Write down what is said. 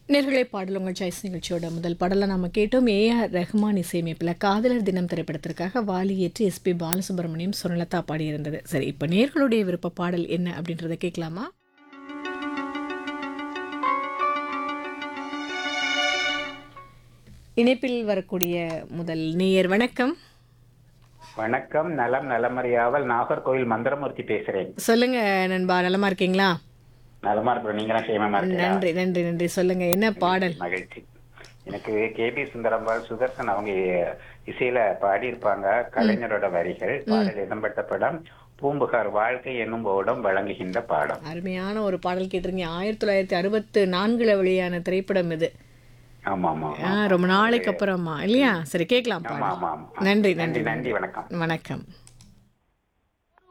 நேர்களை பாடல் உங்கள் சாய்ஸ் நிகழ்ச்சியோட முதல் பாடலை நாம கேட்டோம் ஏஆர் ரஹ்மான் இசையமைப்பில் காதலர் தினம் திரைப்படத்திற்காக வாலி ஏற்று எஸ்பி பாலசுப்ரமணியம் சுனலதா பாடியிருந்தது சரி இப்போ நேர்களுடைய விருப்ப பாடல் என்ன அப்படின்றத கேட்கலாமா இணைப்பில் வரக்கூடிய முதல் நேயர் வணக்கம் வணக்கம் நலம் நலமறியாவல் நாகர்கோவில் மந்திரமூர்த்தி பேசுறேன் சொல்லுங்க நண்பா நலமா இருக்கீங்களா நலமா இருக்கிறோம் நீங்களும் சேமமா இருக்கீங்களா நன்றி நன்றி நன்றி சொல்லுங்க என்ன பாடல் மகிழ்ச்சி எனக்கு கே பி சுந்தரம்பாள் சுதர்சன் அவங்க இசையில பாடியிருப்பாங்க கலைஞரோட வரிகள் பாடல் இடம்பெற்ற படம் பூம்புகார் வாழ்க்கை என்னும் ஓடம் வழங்குகின்ற பாடம் அருமையான ஒரு பாடல் கேட்டிருக்கீங்க ஆயிரத்தி தொள்ளாயிரத்தி அறுபத்து நான்குல வெளியான திரைப்படம் இது ஆமா ஆமா ஆ, ரொம்ப நாளைக்கு அப்புறமா இல்லையா சரி கேட்கலாம் ஆமா பாடல். ஆமா ஆமா நன்றி நன்றி நன்றி நன்றி வணக்கம் வணக்கம்